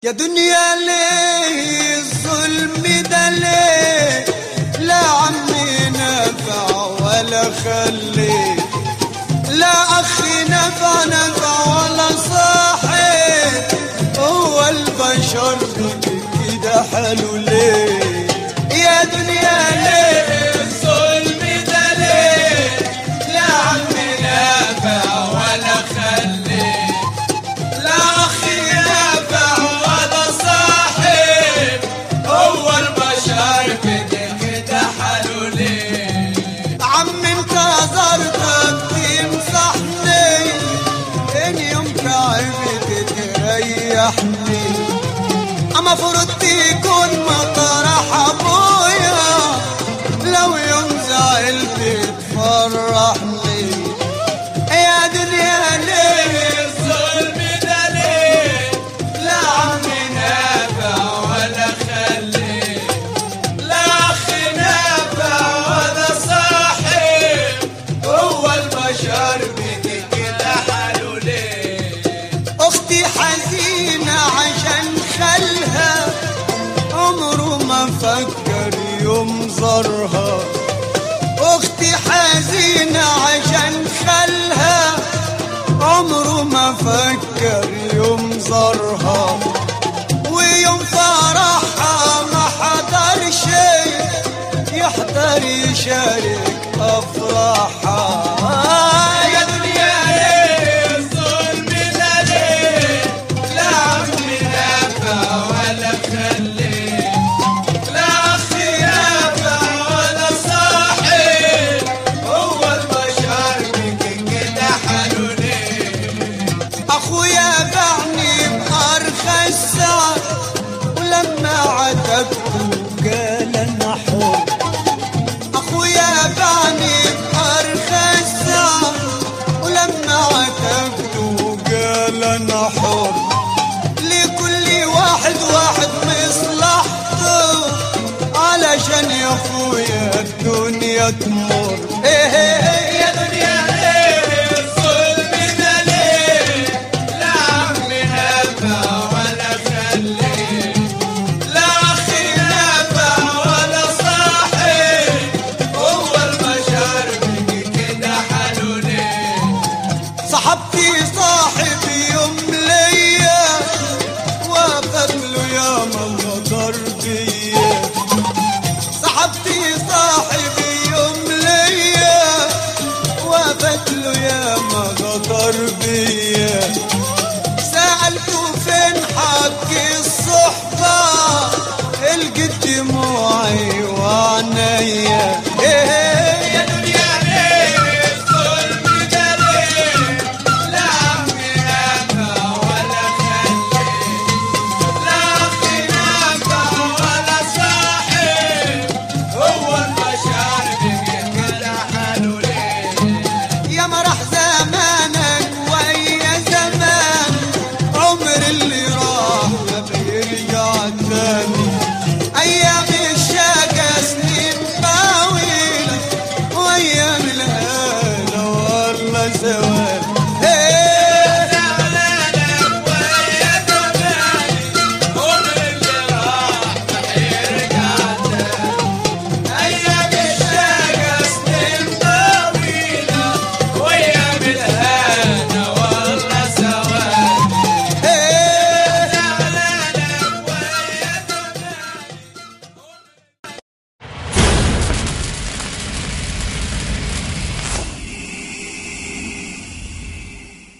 يا دنيا ليه الظلم ده ليه لا عمي نفع ولا خلي لا أخي نفع نفع ولا صاحب هو البشر كده حلو ليه يا دنيا ليه الظلم ده ليه لا عمي نفع ولا خلي لا أخي نافع ولا صاحب هو البشر كده كده حلو ليه عم انت زرتك تمسحني ان يوم تعبت تريحني اما فرضت يكون مطرح ابويا لو يوم زعلت تفرحني يا دنيا ليه الظلم ده ليه لا عمي نافع ولا خلي لا اخي نافع ولا صاحب هو البشر بيجي كده حاله ليه اختي حزينة عشان خلها عمره ما فكر يوم زارها اختي حزينة عشان خلها عمره ما فكر يوم زارها ويوم فرحها ما حضر شيء يحضر يشارك افراحها يا دنيا ليه الظلم ده ليه لا عمي نافع ولا خلي لا أخي نافع ولا صاحب هو البشر بك كده حلو ليه أخويا باعني بأرخص سعر ولما عتبته قال أنا حر أخويا باعني بأرخص سعر ولما عتبته قال أنا حر لكل واحد واحد مصلحته علشان يا اخويا الدنيا تمر إيه إيه يا دنيا ليه الظلم ده ليه لا عمي نافع ولا خلي لا اخي نافع ولا صاحب هو البشر بيجي كده حلو ليه صاحبتي صاحب يوم ليا وافت له يا من غدر بيا صاحبتي صاحب يوم ليا وافت له يا ما غدر بيا سألته فين حق الصحبة القت دموعي وعنيا إيه يا دنيا ليه الظلم ده ليه لا عمي نافع ولا خلي لا أخي نافع ولا صاحب هو البشر بيجي كده حاله ليه يا مرح زمانك ويا زمان عمر اللي راح ما بيرجع تاني ايام الشقا سنين طويلة وايام الهلا والله زوال